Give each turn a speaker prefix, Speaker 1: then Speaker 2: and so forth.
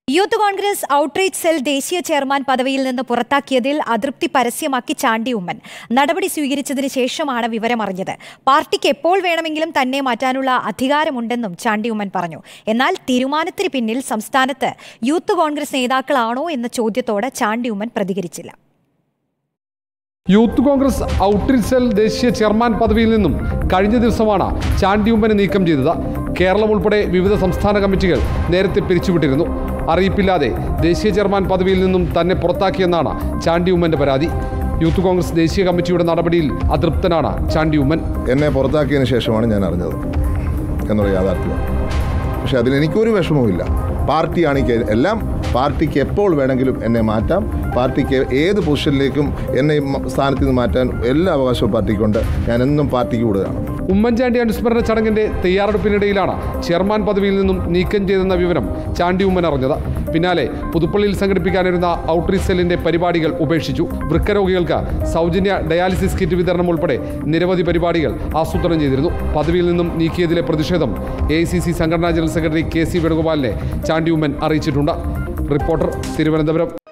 Speaker 1: youth Congress outreach cell ദേശീയ chairman പദവിയിൽ നിന്ന് പുറത്താക്കിയതിൽ അതൃപ്തി പരസ്യമാക്കി ചാണ്ടി ഉമ്മൻ നടപടി സ്വീകരിച്ചതിന് ശേഷമാണ് വിവരമറിഞ്ഞത് പാർട്ടിക്ക് എപ്പോൾ വേണമെങ്കിലും തന്നെ മാറ്റാനുള്ള അധികാരമുണ്ടെന്നും ചാണ്ടി ഉമ്മൻ പറഞ്ഞു എന്നാൽ തീരുമാനത്തിന് പിന്നിൽ സംസ്ഥാനത്ത് യൂത്ത് കോൺഗ്രസ് നേതാക്കളാണോ എന്ന ചോദ്യത്തോട് ചാണ്ടി ഉമ്മൻ പ്രതികരിച്ചില്ല
Speaker 2: യൂത്ത് കോൺഗ്രസ് ഔട്ട്റീച്ച് സെൽ ദേശീയ ചെയർമാൻ പദവിയിൽ നിന്നും കഴിഞ്ഞ ദിവസമാണ് ചാണ്ടിയുമ്പനെ നീക്കം ചെയ്തത് കേരളം ഉൾപ്പെടെ വിവിധ സംസ്ഥാന കമ്മിറ്റികൾ നേരത്തെ പിരിച്ചുവിട്ടിരുന്നു അറിയിപ്പില്ലാതെ ദേശീയ ചെയർമാൻ പദവിയിൽ നിന്നും തന്നെ പുറത്താക്കിയെന്നാണ് ചാണ്ടിയുമ്മന്റെ പരാതി യൂത്ത് കോൺഗ്രസ് ദേശീയ കമ്മിറ്റിയുടെ നടപടിയിൽ അതൃപ്തനാണ് ചാണ്ടിയുമ്മൻ
Speaker 3: എന്നെ പുറത്താക്കിയതിന് ശേഷമാണ് ഞാൻ അറിഞ്ഞത് എന്നുള്ള യാഥാർത്ഥ്യം പക്ഷെ അതിൽ എനിക്കൊരു വിഷമവുമില്ല പാർട്ടിയാണ് എനിക്ക് എല്ലാം പാർട്ടിക്ക് എപ്പോൾ വേണമെങ്കിലും എന്നെ മാറ്റാം പാർട്ടിക്ക് ഏത് പൊസിഷനിലേക്കും എന്നെ ഈ മ- സ്ഥാനത്ത് നിന്ന് മാറ്റാൻ എല്ലാ അവകാശവും പാർട്ടിക്കുണ്ട് ഞാൻ എന്നും പാർട്ടിക്ക് കൂടുതലാണ്
Speaker 2: ഉമ്മൻചാണ്ടി അനുസ്മരണ ചടങ്ങിന്റെ തയ്യാറെടുപ്പിനിടയിലാണ് ചെയർമാൻ പദവിയിൽ നിന്നും നീക്കം ചെയ്തെന്ന വിവരം ചാണ്ടി ഉമ്മൻ അറിഞ്ഞത് പിന്നാലെ പുതുപ്പള്ളിയിൽ സംഘടിപ്പിക്കാനിരുന്ന ഔട്ട്റീച്ച് സെല്ലിന്റെ പരിപാടികൾ ഉപേക്ഷിച്ചു വൃക്കരോഗികൾക്ക് സൗജന്യ ഡയാലിസിസ് കിറ്റ് വിതരണം ഉൾപ്പെടെ നിരവധി പരിപാടികൾ ആസൂത്രണം ചെയ്തിരുന്നു പദവിയിൽ നിന്നും നീക്കിയതിലെ പ്രതിഷേധം എ സംഘടനാ ജനറൽ സെക്രട്ടറി കെ സി വേണുഗോപാലിനെ ചാണ്ടി ഉമ്മൻ അറിയിച്ചിട്ടുണ്ട് റിപ്പോർട്ടർ തിരുവനന്തപുരം